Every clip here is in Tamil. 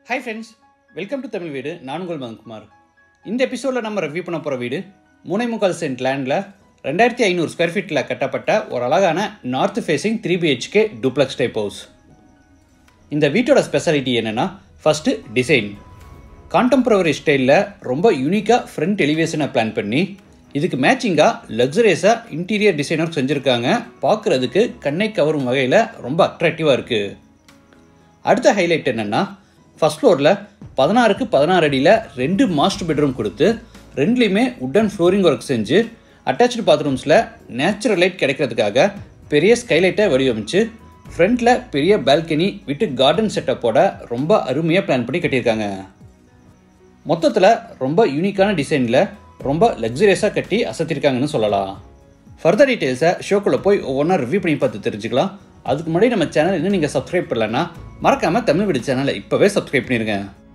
hi friends welcome to Tamil Veedu நான் உங்கள் மதன்குமார் இந்த எபிசோடில் நம்ம ரிவ்யூ பண்ண போகிற வீடு மூணே முக்கால் சென்ட் லேண்டில் ரெண்டாயிரத்தி ஐநூறு ஸ்கொயர் ஃபீட்டில் கட்டப்பட்ட ஒரு அழகான north facing three BHK duplex type house இந்த வீட்டோட ஸ்பெஷாலிட்டி என்னென்னா ஃபஸ்ட்டு டிசைன் கான்டெம்பரவரி ஸ்டைலில் ரொம்ப யூனிக்காக ஃப்ரண்ட் எலிவேஷனை பிளான் பண்ணி இதுக்கு மேட்சிங்காக லக்ஸரியஸாக இன்டீரியர் டிசைன் ஒர்க் செஞ்சுருக்காங்க பார்க்குறதுக்கு கண்ணை கவரும் வகையில் ரொம்ப அட்ராக்டிவாக இருக்குது அடுத்த ஹைலைட் என்னென்னா ஃபஸ்ட் ஃப்ளோரில் பதினாறுக்கு பதினாறு அடியில் ரெண்டு மாஸ்டர் பெட்ரூம் கொடுத்து ரெண்டுலேயுமே உட்டன் ஃப்ளோரிங் ஒர்க் செஞ்சு அட்டாச்சு பாத்ரூம்ஸில் நேச்சுரல் லைட் கிடைக்கிறதுக்காக பெரிய ஸ்கைலைட்டை வடிவமைச்சு ஃப்ரண்ட்டில் பெரிய பால்கனி விட்டு கார்டன் செட்டப்போட ரொம்ப அருமையாக பிளான் பண்ணி கட்டியிருக்காங்க மொத்தத்தில் ரொம்ப யூனிக்கான டிசைனில் ரொம்ப லக்ஸரியஸாக கட்டி அசத்திருக்காங்கன்னு சொல்லலாம் ஃபர்தர் டீட்டெயில்ஸை ஷோக்குள்ளே போய் ஒவ்வொன்றா ரிவ்யூ பண்ணி பார்த்து தெரிஞ்சுக்கலாம் அதுக்கு முன்னாடி நம்ம சேனல் இன்னும் நீங்கள் சப்ஸ்கிரைப் பண்ணலன்னா மறக்காமல் தமிழ் வீடு சேனலை இப்போவே சப்ஸ்கிரைப் பண்ணிடுங்க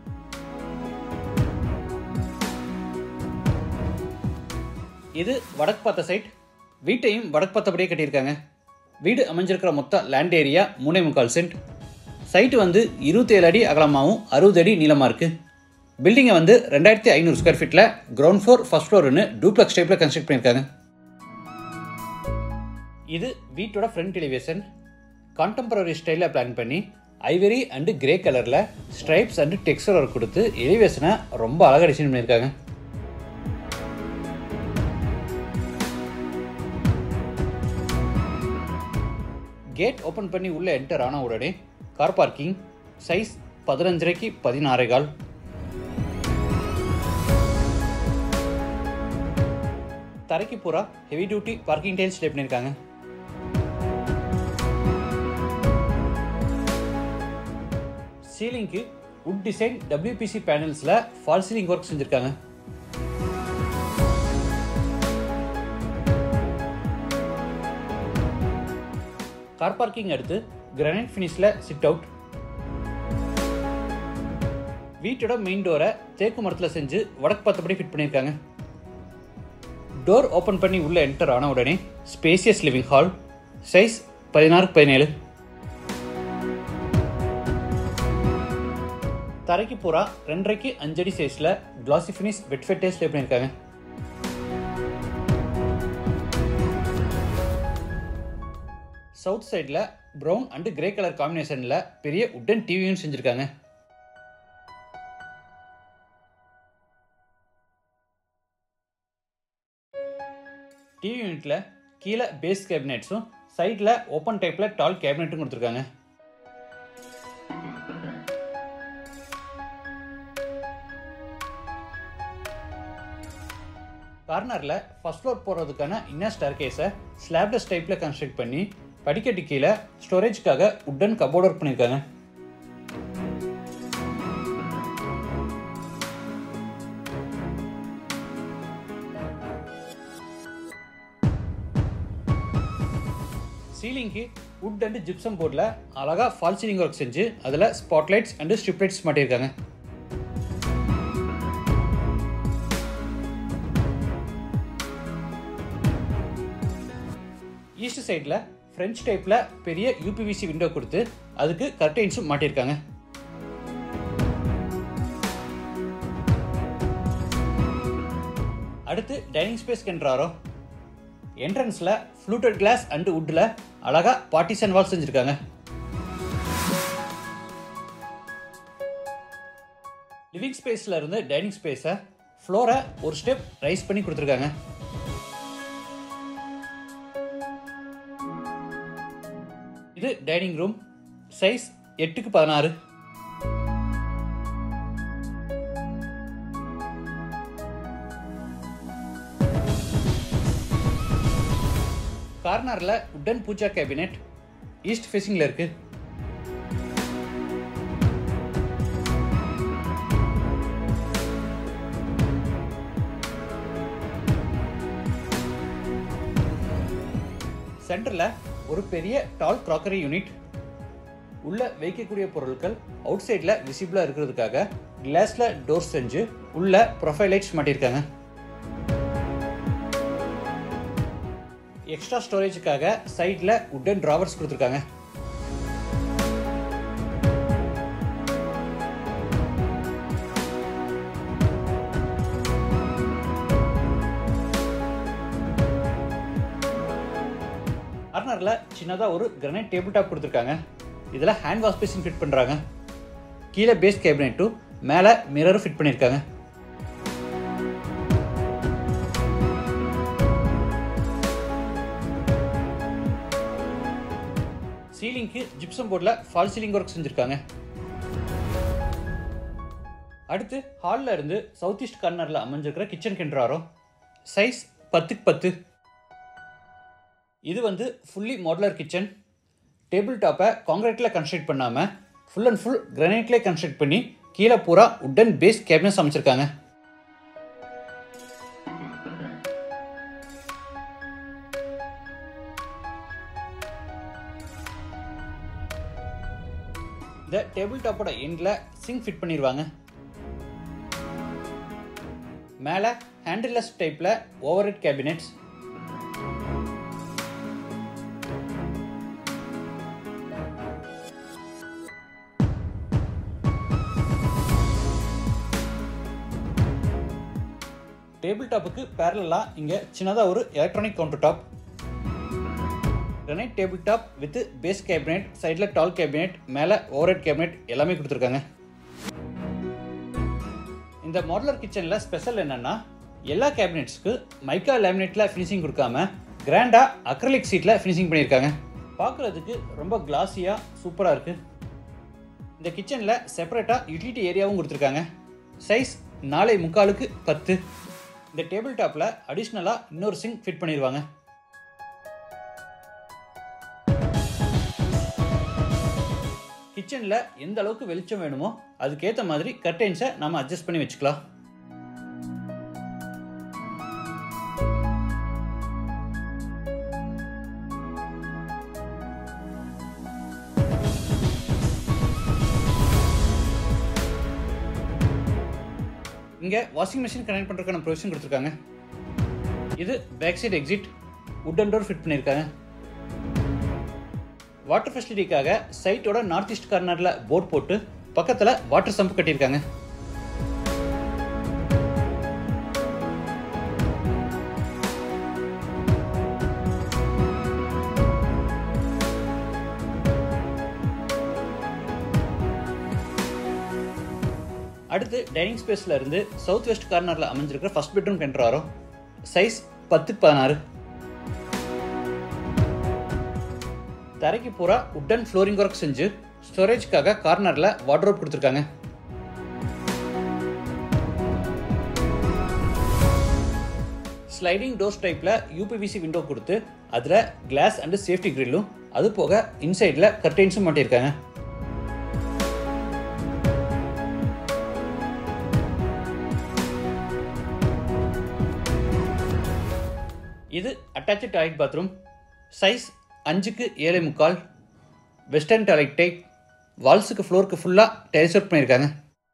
இது வடக்கு பார்த்த சைட் வீட்டையும் வடக்கு பார்த்தபடியே கட்டியிருக்காங்க வீடு அமைஞ்சிருக்கிற மொத்த லேண்ட் ஏரியா மூணே முக்கால் சென்ட் சைட்டு வந்து இருபத்தேழு அடி அகலமாகவும் அறுபது அடி நீளமாக இருக்குது பில்டிங்கை வந்து ரெண்டாயிரத்தி ஐநூறு ஸ்கொயர் ஃபீட்டில் கிரவுண்ட் ஃப்ளோர் ஃபர்ஸ்ட் ஃப்ளோர்னு டூப்ளக்ஸ் டைப்பில் கன்ஸ்ட்ரக்ட் பண்ணியிருக்காங்க இது வீட்டோட ஃப்ரண்ட் எலிவேஷன் கான்டெம்பரரி ஸ்டைலில் பிளான் பண்ணி ஐவரி அண்டு கிரே கலரில் ஸ்ட்ரைப்ஸ் அண்டு டெக்ஸ்டர் ஒர்க் கொடுத்து எலிவேஷனை ரொம்ப அழகாக டிசைன் பண்ணியிருக்காங்க கேட் ஓப்பன் பண்ணி உள்ளே என்டர் ஆன உடனே கார் பார்க்கிங் சைஸ் பதினஞ்சரைக்கு பதினாறே கால் தரைக்கு பூரா heavy duty parking tiles lay பண்ணியிருக்காங்க சீலிங்க்கு உட் டிசைன் டபிள்யூபிசி பேனல்ஸில் ஃபால் சீலிங் ஒர்க் செஞ்சுருக்காங்க கார் பார்க்கிங் அடுத்து கிரானைட் ஃபினிஷில் சிட் அவுட் வீட்டோட மெயின் டோரை தேக்கு மரத்தில் செஞ்சு வடக்கு பார்த்தபடி ஃபிட் பண்ணியிருக்காங்க டோர் ஓப்பன் பண்ணி உள்ளே என்டர் ஆன உடனே ஸ்பேசியஸ் லிவிங் ஹால் சைஸ் பதினாறு பதினேழு தரைக்கு பூரா ரெண்டரைக்கு அஞ்சடி சைஸில் கிளாசி ஃபினிஷ் வெட் ஃபெட்டேஸ் லே பண்ணியிருக்காங்க சவுத் சைடில் ப்ரௌன் அண்டு கிரே கலர் காம்பினேஷனில் பெரிய உட்டன் டிவியும் செஞ்சுருக்காங்க டிவி யூனிட்டில் கீழே பேஸ் கேபினெட்ஸும் சைடில் ஓப்பன் டைப்பில் டால் கேபினெட்டும் கொடுத்துருக்காங்க கார்னரில் ஃபஸ்ட் ஃப்ளோர் போகிறதுக்கான இன்னர் ஸ்டார் கேஸை ஸ்லாப்லெஸ் டைப்பில் கன்ஸ்ட்ரக்ட் பண்ணி படிக்கட்டு கீழே ஸ்டோரேஜ்க்காக உட்டன் கபோர்ட் ஒர்க் பண்ணியிருக்காங்க சீலிங்க்கு வுட் அண்ட் ஜிப்சம் போர்டில் அழகாக ஃபால் சீலிங் ஒர்க் செஞ்சு அதில் ஸ்பாட்லைட்ஸ் அண்டு ஸ்ட்ரிப் லைட்ஸ் மாட்டியிருக்காங்க ஈஸ்ட் சைடில் ஃப்ரெஞ்ச் டைப்பில் பெரிய யூபிவிசி விண்டோ கொடுத்து அதுக்கு கர்டைன்ஸும் மாட்டியிருக்காங்க அடுத்து டைனிங் ஸ்பேஸ் கென்றாரோ என்ட்ரன்ஸில் ஃப்ளூட்டட் கிளாஸ் அண்டு வுட்டில் அழகாக பார்ட்டிஷன் வால் செஞ்சுருக்காங்க லிவிங் ஸ்பேஸில் இருந்து டைனிங் ஸ்பேஸை ஃப்ளோரை ஒரு ஸ்டெப் ரைஸ் பண்ணி கொடுத்துருக்காங்க இது டைனிங் ரூம் சைஸ் எட்டுக்கு பதினாறு கார்னரில் உட்டன் பூஜா கேபினெட் ஈஸ்ட் ஃபேஸிங்கில் இருக்கு சென்டரில் ஒரு பெரிய டால் கிராக்கரி யூனிட் உள்ள வைக்கக்கூடிய பொருட்கள் அவுட் சைடில் விசிபிளாக இருக்கிறதுக்காக கிளாஸில் டோர் செஞ்சு உள்ள ப்ரொஃபைல் லைட்ஸ் மாட்டியிருக்காங்க எக்ஸ்ட்ரா ஸ்டோரேஜுக்காக சைடில் உட்டன் ட்ராவர்ஸ் கொடுத்துருக்காங்க கார்னரில் சின்னதாக ஒரு கிரனைட் டேபிள் டாப் கொடுத்துருக்காங்க இதில் ஹேண்ட் வாஷ் பேசின் ஃபிட் பண்ணுறாங்க கீழே பேஸ் கேபினெட்டும் மேலே மிரரும் ஃபிட் பண்ணியிருக்காங்க சீலிங்க்கு ஜிப்சம் போர்டில் ஃபால் சீலிங் ஒர்க் செஞ்சுருக்காங்க அடுத்து ஹாலில் இருந்து சவுத் ஈஸ்ட் கார்னரில் அமைஞ்சிருக்கிற கிச்சன் கென்ட்ராரோ சைஸ் பத்துக்கு பத்து இது வந்து ஃபுல்லி மாடுலர் கிச்சன் டேபிள் டாப்பை காங்கிரீட்டில் கன்ஸ்ட்ரக்ட் பண்ணாமல் ஃபுல் அண்ட் ஃபுல் கிரானைட்லேயே கன்ஸ்ட்ரக்ட் பண்ணி கீழே பூரா உட்டன் பேஸ் கேபினஸ் அமைச்சிருக்காங்க இந்த டேபிள் டாப்போட எண்டில் சிங்க் ஃபிட் பண்ணிடுவாங்க மேலே ஹேண்டில்லெஸ் டைப்பில் ஓவர் ஹெட் கேபினெட்ஸ் டேபிள் டாப்புக்கு பேரலாக இங்கே சின்னதாக ஒரு electronic counter top granite table top with base cabinet சைடில் டால் கேபினெட் மேலே ஓவர்ஹெட் கேபினெட் எல்லாமே கொடுத்துருக்காங்க இந்த மாடலர் கிச்சனில் ஸ்பெஷல் என்னென்னா எல்லா கேபினெட்ஸ்க்கு மைக்கா லேமினேட்டில் ஃபினிஷிங் கொடுக்காம கிராண்டாக அக்ரலிக் சீட்டில் ஃபினிஷிங் பண்ணியிருக்காங்க பார்க்குறதுக்கு ரொம்ப கிளாஸியாக சூப்பராக இருக்குது இந்த கிச்சனில் செப்பரேட்டாக யூட்டிலிட்டி ஏரியாவும் கொடுத்துருக்காங்க சைஸ் நாளை முக்காலுக்கு பத்து இந்த டேபிள் டாப்பில் அடிஷ்னலாக இன்னொரு சிங்க் ஃபிட் பண்ணிடுவாங்க கிச்சனில் எந்த அளவுக்கு வெளிச்சம் வேணுமோ அதுக்கேற்ற மாதிரி கர்டைன்ஸை நம்ம அட்ஜஸ்ட் பண்ணி வச்சுக்கலாம் இங்கே வாஷிங் மிஷின் கனெக்ட் பண்ணுறதுக்கான ப்ரொவிஷன் கொடுத்துருக்காங்க இது back side exit wooden door fit பண்ணியிருக்காங்க வாட்டர் ஃபெசிலிட்டிக்காக சைட்டோட நார்த் ஈஸ்ட் கார்னரில் போர்ட் போட்டு பக்கத்தில் வாட்டர் சம்ப் கட்டியிருக்காங்க அடுத்து டைனிங் ஸ்பேஸில் இருந்து சவுத் வெஸ்ட் கார்னரில் அமைஞ்சிருக்கிற ஃபர்ஸ்ட் பெட்ரூம் கென்ட்ராரோ சைஸ் பத்துக்கு பதினாறு தரைக்கு பூரா உட்டன் ஃப்ளோரிங் ஒர்க் செஞ்சு ஸ்டோரேஜ்க்காக கார்னரில் வார்ட்ரோப் கொடுத்துருக்காங்க ஸ்லைடிங் டோர்ஸ் டைப்பில் யூபிவிசி விண்டோ கொடுத்து அதில் கிளாஸ் அண்டு சேஃப்டி கிரில்லும் அது போக இன்சைடில் கர்டைன்ஸும் மாட்டியிருக்காங்க இது அட்டாச்சு டாய்லெட் பாத்ரூம் சைஸ் அஞ்சுக்கு ஏழை முக்கால் வெஸ்டர்ன் டாய்லெட் டைப் வால்ஸுக்கு ஃப்ளோருக்கு ஃபுல்லாக டைல்ஸ் ஒர்க் பண்ணியிருக்காங்க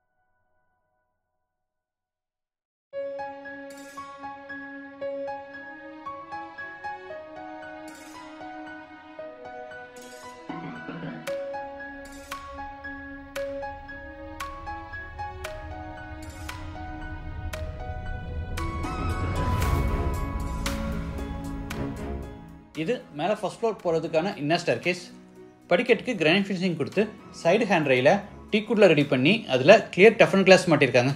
இது மேலே ஃபர்ஸ்ட் ஃப்ளோர் போகிறதுக்கான இன்னர் ஸ்டேர் கேஸ் படிக்கட்டுக்கு கிரானைட் ஃபினிஷிங் கொடுத்து சைடு ஹேண்ட் ரயில டீக்குட்டில் ரெடி பண்ணி அதில் கிளியர் டஃபன் கிளாஸ் மாட்டியிருக்காங்க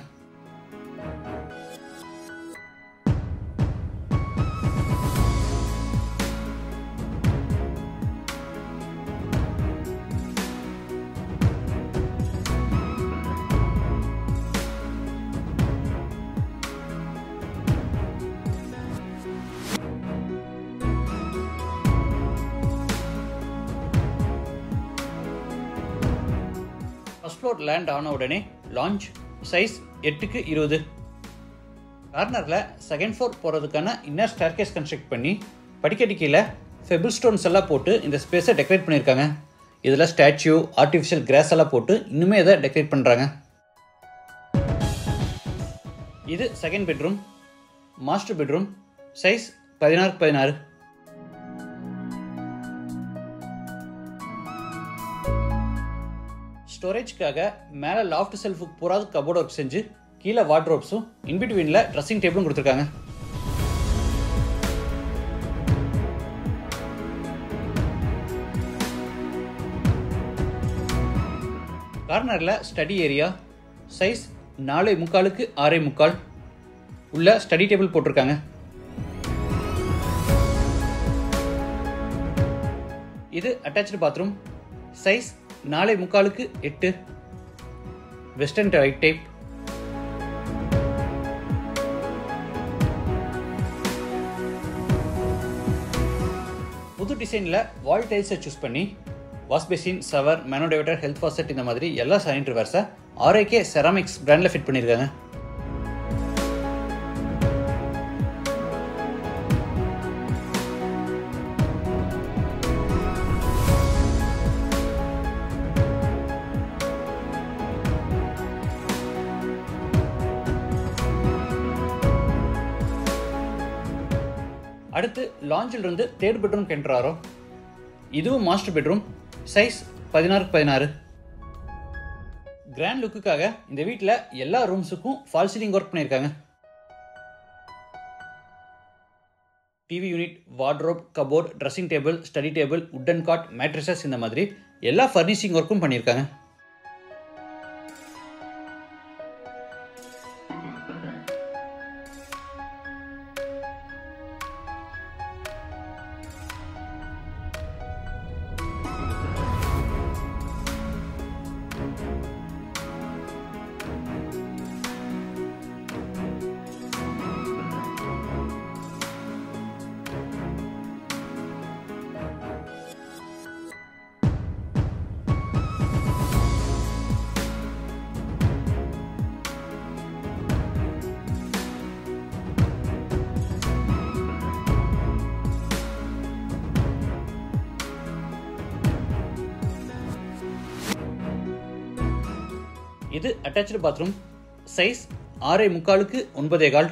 ஃபர்ஸ்ட் ஃப்ளோர் லேண்ட் ஆன உடனே லான்ச் சைஸ் எட்டுக்கு இருபது கார்னரில் செகண்ட் ஃப்ளோர் போகிறதுக்கான இன்னர் ஸ்டேர்கேஸ் கன்ஸ்ட்ரக்ட் பண்ணி படிக்கட்டு கீழே ஃபெபிள் ஸ்டோன்ஸ் எல்லாம் போட்டு இந்த ஸ்பேஸை டெக்கரேட் பண்ணியிருக்காங்க இதில் ஸ்டாச்சு ஆர்டிஃபிஷியல் கிராஸ் எல்லாம் போட்டு இன்னுமே இதை டெக்கரேட் பண்ணுறாங்க இது second bedroom master bedroom size பதினாறு பதினாறு ஸ்டோரேஜ்க்காக மேலே லாஃப்ட் செல்ஃபுக்கு பூராது கபோர்ட் ஒர்க் செஞ்சு கீழே வார்ட்ரோப்ஸும் இன்பிட்வீனில் ட்ரெஸ்ஸிங் டேபிளும் கொடுத்துருக்காங்க கார்னரில் ஸ்டடி ஏரியா சைஸ் நாலே முக்காலுக்கு ஆறே முக்கால் உள்ள ஸ்டடி டேபிள் போட்டிருக்காங்க இது அட்டாச்சு பாத்ரூம் சைஸ் நாலே முக்காலுக்கு எட்டு வெஸ்டர்ன் ரைட் டைப் புது டிசைனில் வால் டைல்ஸை சூஸ் பண்ணி wash basin shower mono diverter health faucet இந்த மாதிரி எல்லா சானிட்டரி வேர்ஸை ஆர்ஐகே செராமிக்ஸ் பிராண்டில் ஃபிட் பண்ணியிருக்காங்க அடுத்து லாஞ்சில் இருந்து தேர்ட் பெட்ரூம் கென்றாரோ இதுவும் மாஸ்டர் பெட்ரூம் சைஸ் பதினாறுக்கு பதினாறு கிராண்ட் லுக்குக்காக இந்த வீட்டில் எல்லா ரூம்ஸுக்கும் ஃபால் சீலிங் ஒர்க் பண்ணியிருக்காங்க TV unit wardrobe cupboard dressing table study table wooden cot mattresses இந்த மாதிரி எல்லா ஃபர்னிஷிங் ஒர்க்கும் பண்ணியிருக்காங்க இது அட்டாச்சு பாத்ரூம் சைஸ் ஆறே முக்காலுக்கு ஒன்பதே கால்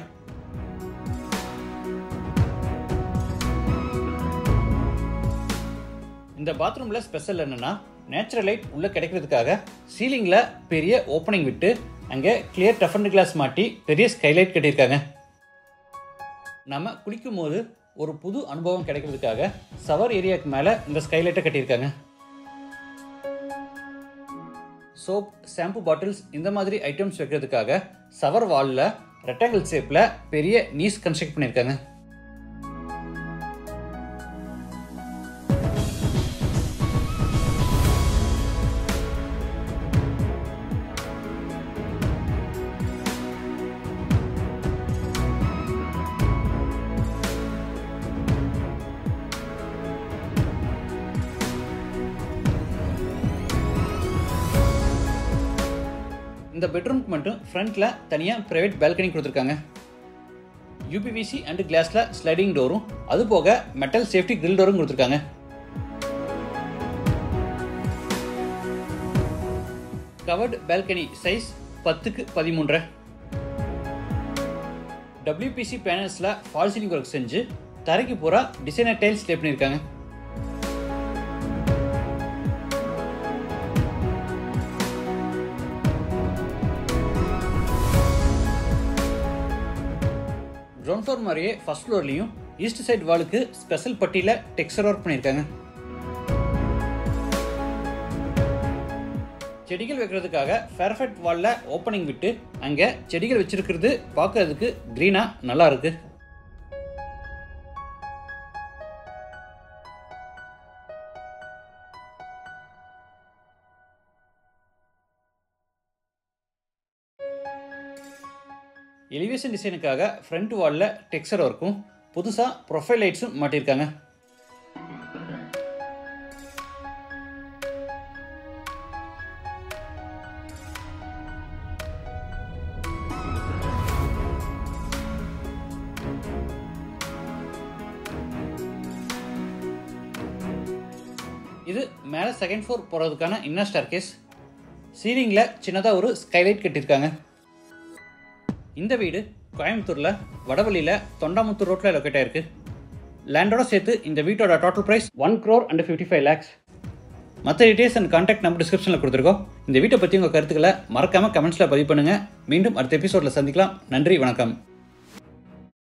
இந்த பாத்ரூம்ல ஸ்பெஷல் என்னன்னா நேச்சுரல் லைட் உள்ள கிடைக்கிறதுக்காக சீலிங்ல பெரிய ஓப்பனிங் விட்டு அங்க கிளியர் டஃபன் கிளாஸ் மாட்டி பெரிய ஸ்கைலைட் கட்டியிருக்காங்க நம்ம குளிக்கும் போது ஒரு புது அனுபவம் கிடைக்கிறதுக்காக சவர் ஏரியாவுக்கு மேலே இந்த ஸ்கைலைட்டை கட்டியிருக்காங்க சோப் ஷாம்பு பாட்டில்ஸ் இந்த மாதிரி ஐட்டம்ஸ் வைக்கிறதுக்காக சவர் வாலில் ரெக்டாங்கிள் ஷேப்பில் பெரிய நீஸ் கன்ஸ்ட்ரக்ட் பண்ணியிருக்காங்க இந்த பெட்ரூம்க்கு மட்டும் ஃப்ரண்ட்ல தனியாக ப்ரைவேட் பால்கனி கொடுத்துருக்காங்க யூபிவிசி அண்ட் கிளாஸில் ஸ்லைடிங் டோரும் அது போக மெட்டல் சேஃப்டி கிரில் டோரும் கொடுத்துருக்காங்க கவர்டு பால்கனி சைஸ் பத்துக்கு பதிமூன்றரை டபிள்யூபிசி பேனல்ஸில் ஃபால் சீலிங் ஒர்க் செஞ்சு தரைக்கு பூரா டிசைனர் டைல்ஸ் லே பண்ணியிருக்காங்க கிரவுண்ட் ஃப்ளோர் மாதிரியே ஃபர்ஸ்ட் ஃப்ளோர்லையும் ஈஸ்ட் சைடு வாலுக்கு ஸ்பெஷல் பட்டியில் டெக்ஸ்டர் ஒர்க் பண்ணியிருக்காங்க செடிகள் வைக்கிறதுக்காக ஃபெர்ஃபெக்ட் வாலில் ஓப்பனிங் விட்டு அங்கே செடிகள் வச்சிருக்கிறது பார்க்கறதுக்கு க்ரீனாக நல்லா இருக்கு எலிவேஷன் டிசைனுக்காக ஃப்ரண்ட் வாலில் டெக்ஸ்டர் ஒர்க்கும் புதுசாக ப்ரொஃபைல் லைட்ஸும் மாட்டியிருக்காங்க இது மேலே செகண்ட் ஃப்ளோர் போகிறதுக்கான இன்னர் ஸ்டார் கேஸ் சீலிங்கில் சின்னதாக ஒரு ஸ்கைலைட் கட்டியிருக்காங்க இந்த வீடு கோயம்புத்தூரில் வடவள்ளியில் தொண்டாமுத்தூர் ரோட்டில் லொக்கேட் ஆயிருக்கு லேண்டோட சேர்த்து இந்த வீட்டோட total price one crore and fifty five lakhs மற்ற டீட்டெயில்ஸ் அண்ட் கான்டாக்ட் நம்பர் டிஸ்கிரிப்ஷனில் கொடுத்துருக்கோம் இந்த வீட்டை பற்றி உங்கள் கருத்துக்களை மறக்காமல் கமெண்ட்ஸில் பதிவு பண்ணுங்கள் மீண்டும் அடுத்த எபிசோடில் சந்திக்கலாம் நன்றி வணக்கம்